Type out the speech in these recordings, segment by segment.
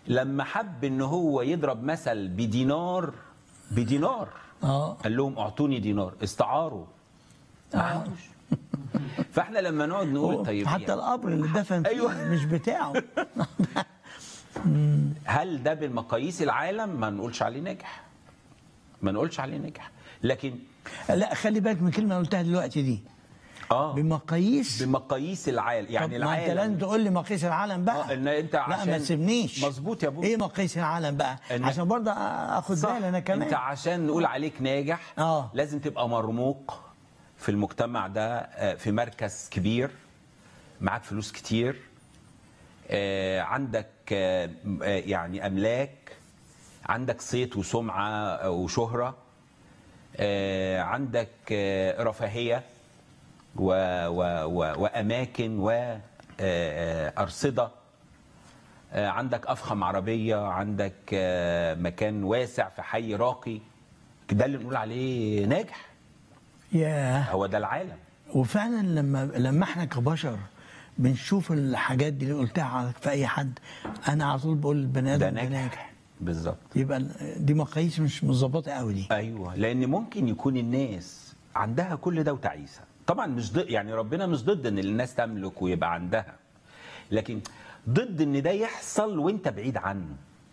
لما حب ان هو يضرب مثل بدينار بدينار اه قال لهم اعطوني دينار استعاروا معهوش فاحنا لما نقعد نقول طيب حتى يعني القبر اللي دفن فيه أيوة. مش بتاعه هل ده بالمقاييس العالم ما نقولش عليه ناجح ما نقولش عليه ناجح لكن لا خلي بالك من كلمه قلتها دلوقتي دي اه بمقاييس بمقاييس العالم يعني طب ما انت لازم العالم تقول لي مقاييس العالم بقى آه، إن أنت لا عشان- ما تسيبنيش مظبوط يا بوب. ايه مقاييس العالم بقى إن- عشان برضه اخد صح بالي انا كمان انت عشان نقول عليك ناجح آه. لازم تبقى مرموق في المجتمع ده آه، في مركز كبير معاك فلوس كتير آه، عندك آه، م- آه، يعني املاك عندك صيت وسمعه آه، وشهره آه، عندك آه، رفاهيه و و و واماكن وارصده آه، عندك افخم عربيه عندك آه، مكان واسع في حي راقي ده اللي نقول عليه ناجح ياه هو ده العالم وفعلا لما لما احنا كبشر بنشوف الحاجات دي اللي قلتها في اي حد انا على طول بقول البني ادم ده ده ناجح ناجح بالظبط يبقى دي مقاييس مش مظبطه قوي دي ايوه لان ممكن يكون الناس عندها كل ده وتعيسه طبعا مش ضد يعني ربنا مش ضد ان الناس تملك ويبقى عندها لكن ضد ان ده يحصل وانت بعيد عنه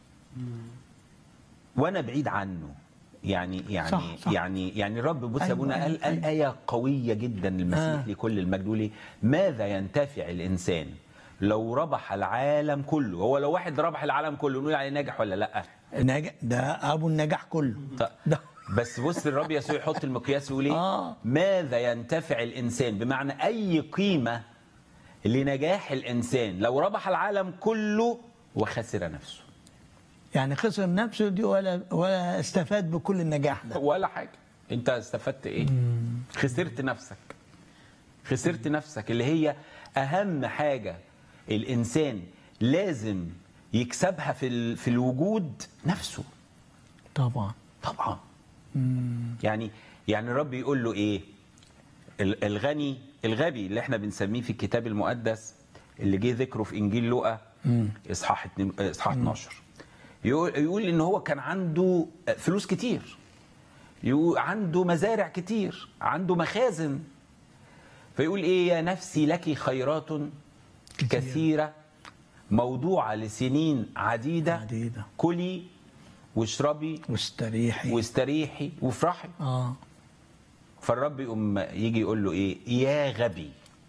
وانا بعيد عنه يعني يعني صح، صح. يعني يعني الرب بص يا أيوة، ابونا قال أيوة، قال ايه قويه جدا للمسيح آه. لكل المجد يقول إيه؟ ماذا ينتفع الانسان لو ربح العالم كله هو لو واحد ربح العالم كله نقول عليه ناجح ولا لا ناجح ده ابو النجاح كله طيب. ده بس بص الرب يسوع يحط المقياس ويقول ايه؟ آه. ماذا ينتفع الانسان بمعنى اي قيمه لنجاح الانسان لو ربح العالم كله وخسر نفسه يعني خسر نفسه دي ولا ولا استفاد بكل النجاح ده ولا حاجه انت استفدت ايه؟ خسرت نفسك خسرت نفسك اللي هي اهم حاجه الانسان لازم يكسبها في ال- في الوجود نفسه طبعا طبعا يعني يعني الرب يقول له ايه ال- الغني الغبي اللي احنا بنسميه في الكتاب المقدس اللي جه ذكره في انجيل لوقا اصحاح اتنين- اصحاح 12 يقول يقول ان هو كان عنده فلوس كتير يقول عنده مزارع كتير عنده مخازن فيقول ايه يا نفسي لك خيرات كثيره موضوعه لسنين عديده عديدة. كلي واشربي واستريحي واستريحي وافرحي اه فالرب يقوم يجي يقول له ايه يا غبي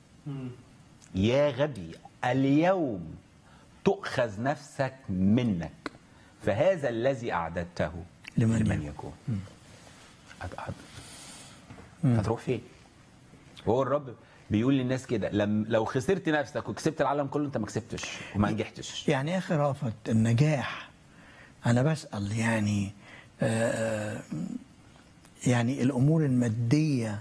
يا غبي اليوم تؤخذ نفسك منك فهذا الذي اعددته لمن لمن يكون. يكون هت- هت- هتروح فين هو الرب بيقول للناس كده لم لو خسرت نفسك وكسبت العالم كله انت ما كسبتش وما نجحتش يعني يا اخي رافت النجاح انا بسال يعني آه يعني الامور الماديه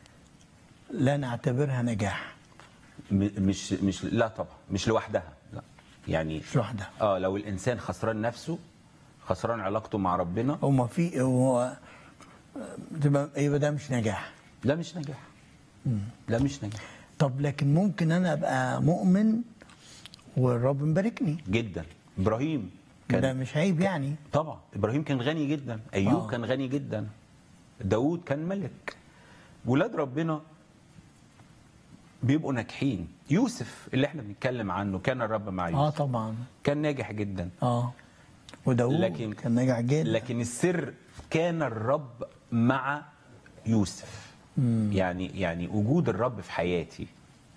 لا نعتبرها نجاح م- مش مش لا طبعا مش لوحدها لا يعني مش لوحدها اه لو الانسان خسران نفسه خسران علاقته مع ربنا هو ما في هو تبقى يبقى ده مش نجاح ده مش نجاح ده مش نجاح طب لكن ممكن انا ابقى مؤمن والرب مباركني جدا ابراهيم ده كان مش عيب يعني طبعا ابراهيم كان غني جدا ايوب آه. كان غني جدا داود كان ملك ولاد ربنا بيبقوا ناجحين يوسف اللي احنا بنتكلم عنه كان الرب مع اه يوسف طبعا كان ناجح جدا اه وداوود لكن- كان ناجح جدا لكن السر كان الرب مع يوسف يعني يعني وجود الرب في حياتي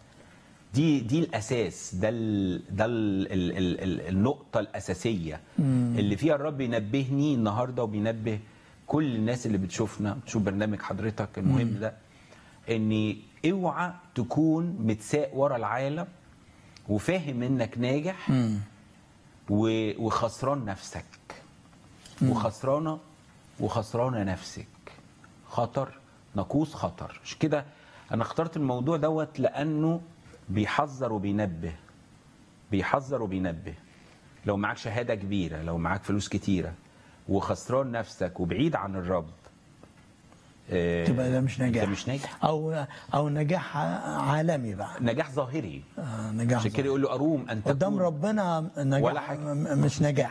دي دي الاساس ده ال ده ال ال ال ال النقطه الاساسيه اللي فيها الرب ينبهني النهارده وبينبه كل الناس اللي بتشوفنا بتشوف برنامج حضرتك المهم ده ان اوعى تكون متساق ورا العالم وفاهم انك ناجح و- وخسران نفسك وخسرانه وخسرانه نفسك خطر ناقوس خطر مش كده انا اخترت الموضوع دوت لانه بيحذر وبينبه بيحذر وبينبه لو معاك شهاده كبيره لو معاك فلوس كتيره وخسران نفسك وبعيد عن الرب آه، تبقى ده مش نجاح ده مش ناجح او او نجاح عالمي بقى نجاح ظاهري آه نجاح عشان كده يقول له اروم ان قدام تكون ربنا نجاح ولا حاجة. م- مش نجاح